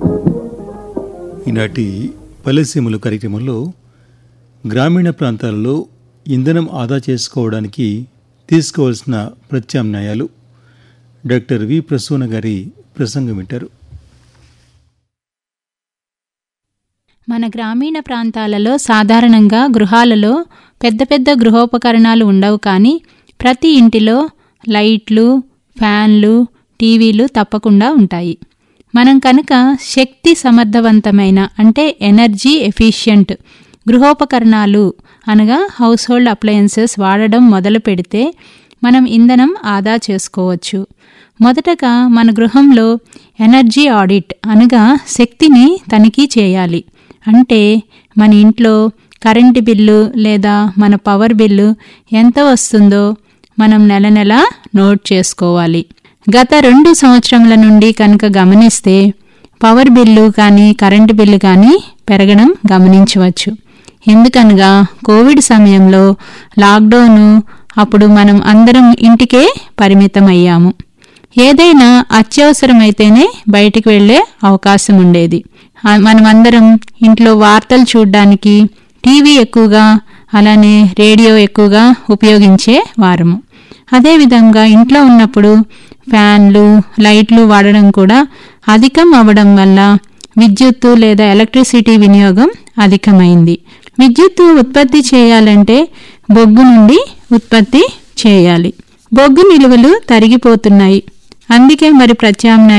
ఈనాటి పల్లెసీమలు కార్యక్రమంలో గ్రామీణ ప్రాంతాలలో ఇంధనం ఆదా చేసుకోవడానికి తీసుకోవాల్సిన ప్రత్యామ్నాయాలు డాక్టర్ వి ప్రసూన గారి ప్రసంగం వింటారు మన గ్రామీణ ప్రాంతాలలో సాధారణంగా గృహాలలో పెద్ద పెద్ద గృహోపకరణాలు ఉండవు కానీ ప్రతి ఇంటిలో లైట్లు ఫ్యాన్లు టీవీలు తప్పకుండా ఉంటాయి మనం కనుక శక్తి సమర్థవంతమైన అంటే ఎనర్జీ ఎఫిషియంట్ గృహోపకరణాలు అనగా హౌస్ హోల్డ్ అప్లయన్సెస్ వాడడం మొదలు పెడితే మనం ఇంధనం ఆదా చేసుకోవచ్చు మొదటగా మన గృహంలో ఎనర్జీ ఆడిట్ అనగా శక్తిని తనిఖీ చేయాలి అంటే మన ఇంట్లో కరెంటు బిల్లు లేదా మన పవర్ బిల్లు ఎంత వస్తుందో మనం నెల నెల నోట్ చేసుకోవాలి గత రెండు సంవత్సరముల నుండి కనుక గమనిస్తే పవర్ బిల్లు కానీ కరెంటు బిల్లు కానీ పెరగడం గమనించవచ్చు ఎందుకనగా కోవిడ్ సమయంలో లాక్డౌను అప్పుడు మనం అందరం ఇంటికే పరిమితం అయ్యాము ఏదైనా అత్యవసరమైతేనే బయటికి వెళ్ళే అవకాశం ఉండేది ఆ, మనమందరం ఇంట్లో వార్తలు చూడడానికి టీవీ ఎక్కువగా అలానే రేడియో ఎక్కువగా ఉపయోగించే వారము అదేవిధంగా ఇంట్లో ఉన్నప్పుడు ఫ్యాన్లు లైట్లు వాడడం కూడా అధికం అవ్వడం వల్ల విద్యుత్తు లేదా ఎలక్ట్రిసిటీ వినియోగం అధికమైంది విద్యుత్తు ఉత్పత్తి చేయాలంటే బొగ్గు నుండి ఉత్పత్తి చేయాలి బొగ్గు నిలువలు తరిగిపోతున్నాయి అందుకే మరి ప్రత్యామ్నాయ